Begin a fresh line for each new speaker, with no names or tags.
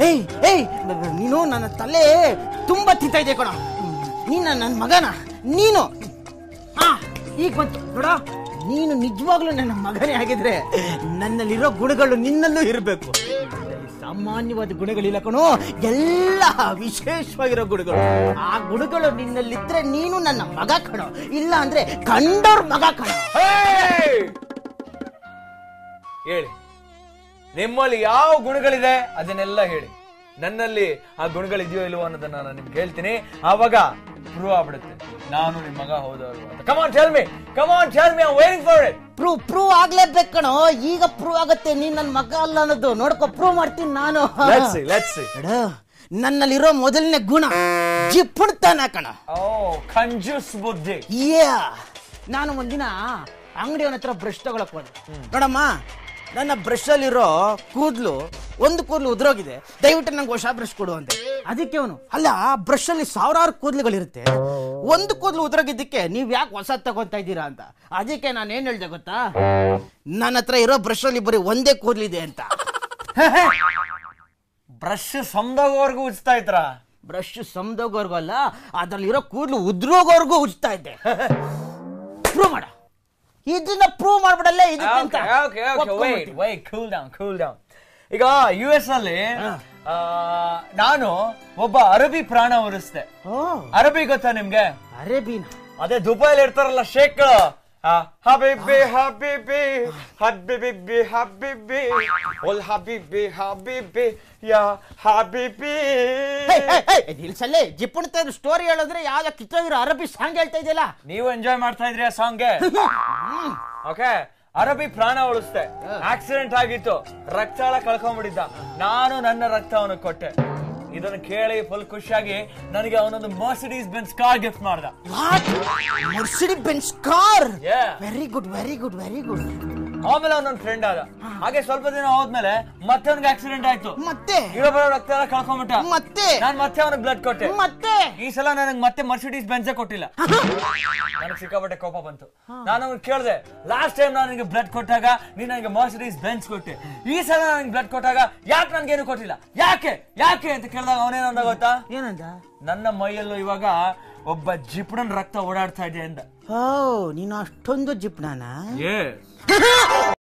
ಏಯ್ ಏಯ್ ಬ- ಬ- ನೀನು ನನ್ನ ತಲೆ ತುಂಬಾ ತಿಂತಾ ಇದೆ ಕಣ ನೀನ ನನ್ನ ಮಗನ ನೀನು ಹಾ ಈಗ ಬಂತು ನೋಡ ನೀನು ನಿಜವಾಗ್ಲೂ ನನ್ನ ಮಗನೇ ಆಗಿದ್ರೆ ನನ್ನಲ್ಲಿರೋ ಗುಣಗಳು ನಿನ್ನಲ್ಲೂ ಇರಬೇಕು ಸಾಮಾನ್ಯವಾದ ಗುಣಗಳಿಲ್ಲ ಕಣೋ ಎಲ್ಲ ವಿಶೇಷವಾಗಿರೋ ಗುಣಗಳು ಆ ಗುಣಗಳು ನಿನ್ನಲ್ಲಿದ್ರೆ ನೀನು ನನ್ನ ಮಗ ಕಣೋ ಇಲ್ಲ ಅಂದ್ರೆ ಕಂಡೋರ್ ಮಗ ಕಣೋ
ಹೇಯ್! ಹೇಳಿ ನಿಮ್ಮಲ್ಲಿ ಯಾವ ಗುಣಗಳಿದೆ ಅದನ್ನೆಲ್ಲ ಹೇಳಿ ನನ್ನಲ್ಲಿ ಆ ಗುಣಗಳಿದೆಯೋ ಇಲ್ವೋ ಅನ್ನೋದನ್ನ ನಾನು ನಿಮ್ಗೆ ಹೇಳ್ತೀನಿ ಆವಾಗ ಪ್ರೂವ್ ಆಗ್ಬಿಡುತ್ತೆ ನಾನು ನಿಮ್ ಮಗ ಹೌದೋ ಅಲ್ವೋ ಅಂತ come on tell me come on tell me I waiting for it
prove prove ಆಗ್ಲೇಬೇಕು ಕಣೋ ಈಗ ಪ್ರೂವ್ ಆಗತ್ತೆ ನೀನ್ ನನ್ನ ಮಗ ಅಲ್ಲ ಅನ್ನೋದು ನೋಡ್ಕೊ ಪ್ರೂವ್ ಮಾಡ್ತೀನಿ ನಾನು
ಲೆಟ್ಸ್ ಸಿ ಲೆಟ್ಸ್ ಸಿ
ನೋಡು, ನನ್ನಲ್ಲಿರೋ ಮೊದಲನೇ ಗುಣ ಜಿಪ್ಪುಡ್ತಾನ ಕಣ
ಓ ಕಂಜೂಸ್ ಬುದ್ಧಿ
ಯಾ ನಾನು ಒಂದಿನ ಅಂಗಡಿಯವನ ಹತ್ರ ಬ್ರಷ್ ತಗೊಳಕ್ ಹೋದೆ ನೋಡಮ್ಮ ನನ್ನ ಬ್ರಷ್ ಅಲ್ಲಿರೋ ಕೂದ್ಲು ಒಂದು ಕೂದಲು ಉದ್ರೋಗಿದೆ ದಯವಿಟ್ಟು ನಂಗೆ ಹೊಸ ಬ್ರಷ್ ಕೊಡು ಅಂತೆ ಅದಕ್ಕೆ ಅವನು ಅಲ್ಲ ಬ್ರಷ್ ಅಲ್ಲಿ ಸಾವಿರಾರು ಕೂದಲುಗಳಿರುತ್ತೆ ಒಂದು ಕೂದಲು ಉದ್ರೋಗಿದ್ದಕ್ಕೆ ನೀವ್ ಯಾಕೆ ಹೊಸ ತಗೊಂತಾ ಇದ್ದೀರಾ ಅಂತ ಅದಕ್ಕೆ ನಾನು ಏನ್ ಹೇಳ್ದೆ ಗೊತ್ತಾ ನನ್ನ ಹತ್ರ ಇರೋ ಬ್ರಷ್ ಅಲ್ಲಿ ಬರೀ ಒಂದೇ ಕೂದಲಿದೆ ಅಂತ
ಬ್ರಷ್ ಸಂದೋಗೋರ್ಗು ಉಜ್ತಾ ಇದ್ರ
ಬ್ರಷ್ ಸಮದೋಗೋರ್ಗು ಅಲ್ಲ ಅದ್ರಲ್ಲಿರೋ ಕೂದಲು ಉದ್ರೋಗೋರ್ಗು ಉಜ್ತಾ ಇದ್ದೆ ಪ್ರೂವ್ ಮಾಡ ಇದನ್ನ ಪ್ರೂವ್ ಮಾಡ್ಬಿಡಲ್ಲ ಇದಕ್ಕಿಂತ
okay okay wait wait cool down cool down ಈಗ ಯು ಎಸ್ ಅಲ್ಲಿ ಆ, ನಾನು ಒಬ್ಬ ಅರಬಿ ಪ್ರಾಣ ಉರಿಸ್ದೆ
ಓ
ಅರಬಿ ಗೊತ್ತಾ ನಿಮ್ಗೆ
ಅರೇಬಿನ
ಅದೇ ದುಬೈಲಿ ಇರ್ತಾರಲ್ಲ ಶೇಖ್ಗಳು ಆ, ಹಬೀಬಿ ಹಬೀಬಿ ಹಬೀಬಿ ಹಬೀಬಿ ಒಲ್ ಹಬೀಬಿ ಹಬೀಬಿ ಯಾ ಹಬೀಬಿ
ನಿಲ್ಸಲ್ಲೇ ಜಿಪ್ಪುಣ್ತ ಸ್ಟೋರಿ ಹೇಳಿದ್ರೆ ಯಾವ್ದೋ ಕಿತ್ತೋಗಿರೋ ಅರಬಿ ಸಾಂಗ್ ಹೇಳ್ತಾ ಇದೆಯಲ್ಲ
ನೀವು ಎಂಜಾಯ್ ಮಾಡ್ತಾ ಇದ್ರಿ ಆ ಸಾಂಗ್ಗೆ ಓಕೆ ಅರಬಿ ಪ್ರಾಣ ಉಳಿಸ್ದೆ ಆಕ್ಸಿಡೆಂಟ್ ಆಗಿತ್ತು ರಕ್ತಾಳ ಕಳ್ಕೊಂಡ್ಬಿಟ್ಟಿದ್ದ ನಾನು ನನ್ನ ರಕ್ತ ಅವನಿಗೆ ಕೊಟ್ಟೆ ಇದನ್ನು ಕೇಳಿ ಫುಲ್ ಖುಷಿಯಾಗಿ ನನಗೆ ಅವನೊಂದು ಮರ್ಸಿಡೀಸ್ ಬೆನ್ಸ್ ಕಾರ್ ಗಿಫ್ಟ್ ಮಾಡ್ದ
what Mercedes Benz car
Yeah.
Very good very good very good
ಆಮೇಲೆ ಅವನೊಂದು ಫ್ರೆಂಡ್ ಆದ ಹಾಗೆ ಸ್ವಲ್ಪ ದಿನ ಹೋದ್ಮೇಲೆ ಮತ್ತೆ ಅವನಿಗೆ ಆಕ್ಸಿಡೆಂಟ್ ಆಯ್ತು
ಮತ್ತೆ
ಇರೋ ಬರೋ ರಕ್ತ ಎಲ್ಲ ಕಳ್ಕೊಂಡ್ಬಿಟ್ಟ
ಮತ್ತೆ
ನಾನ್ ಮತ್ತೆ ಅವನಿಗೆ ಬ್ಲಡ್ ಕೊಟ್ಟೆ
ಮತ್ತೆ
ಈ ಸಲ ನನಗೆ ಮತ್ತೆ ಮರ್ಸಿಡೀಸ್ ಬೆನ್ಸೇ ಕೊಟ್ಟಿಲ್ಲ ನನಗೆ ಸಿಕ್ಕಾಪಟ್ಟೆ ಕೋಪ ಬಂತು ನಾನು ಅವ್ನು ಕೇಳಿದೆ ಲಾಸ್ಟ್ ಟೈಮ್ ನಾನು ನಿನಗೆ ಬ್ಲಡ್ ಕೊಟ್ಟಾಗ ನೀನ್ ನನಗೆ ಮರ್ಸಿಡೀಸ್ ಬೆನ್ಸ್ ಕೊಟ್ಟೆ ಈ ಸಲ ನನಗೆ ಬ್ಲಡ್ ಕೊಟ್ಟಾಗ ಯಾಕೆ ನನ್ಗೇನು ಕೊಟ್ಟಿಲ್ಲ ಯಾಕೆ ಯಾಕೆ ಅಂತ ಕೇಳಿದಾಗ ಅವನೇನಂದ ಗೊತ್ತಾ
ಏನಂದ
ನನ್ನ ಮೈಯಲ್ಲೂ ಇವಾಗ ಒಬ್ಬ ಜಿಪುಣನ್ ರಕ್ತ ಓಡಾಡ್ತಾ ಇದೆ ಅಂದ
ಓ ನೀನು ಅಷ್ಟೊಂದು ಜಿಪ್ನಾನ
ಏ